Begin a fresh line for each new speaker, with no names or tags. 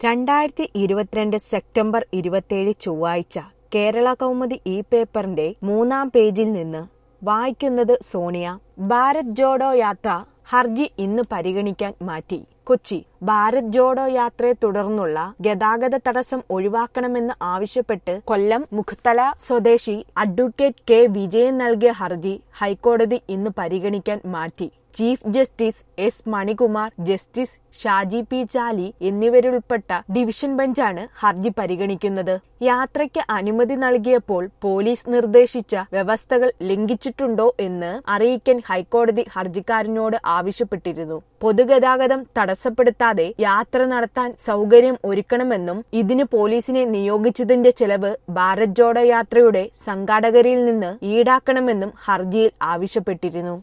രണ്ടായിരത്തി ഇരുപത്തിരണ്ട് സെപ്റ്റംബർ ഇരുപത്തിയേഴ് ചൊവ്വാഴ്ച കേരള കൗമുദി ഈ പേപ്പറിന്റെ മൂന്നാം പേജിൽ നിന്ന് വായിക്കുന്നത് സോണിയ ഭാരത് ജോഡോ യാത്ര ഹർജി ഇന്ന് പരിഗണിക്കാൻ മാറ്റി കൊച്ചി ഭാരത് ജോഡോ യാത്രയെ തുടർന്നുള്ള ഗതാഗത തടസ്സം ഒഴിവാക്കണമെന്ന് ആവശ്യപ്പെട്ട് കൊല്ലം മുഖത്തല സ്വദേശി അഡ്വക്കേറ്റ് കെ വിജയൻ നൽകിയ ഹർജി ഹൈക്കോടതി ഇന്ന് പരിഗണിക്കാൻ മാറ്റി chief justice S Manikumar justice Shaji P Chaly എന്നിവരുൾപ്പെട്ട ഡിവിഷൻ ബെഞ്ചാണ് ഹർജി പരിഗണിക്കുന്നത് യാത്രയ്ക്ക് അനുമതി നൽകിയപ്പോൾ പോലീസ് നിർദ്ദേശിച്ച വ്യവസ്ഥകൾ ലംഘിച്ചിട്ടുണ്ടോ എന്ന് അറിയിക്കാൻ ഹൈക്കോടതി ഹർജിക്കാരനോട് ആവശ്യപ്പെട്ടിരുന്നു പൊതുഗതാഗതം തടസ്സപ്പെടുത്താതെ യാത്ര നടത്താൻ സൗകര്യം ഒരുക്കണമെന്നും ഇതിന് പോലീസിനെ നിയോഗിച്ചതിന്റെ ചെലവ് ഭാരത് ജോഡോ യാത്രയുടെ സംഘാടകരിൽ നിന്ന് ഈടാക്കണമെന്നും ഹർജിയിൽ ആവശ്യപ്പെട്ടിരുന്നു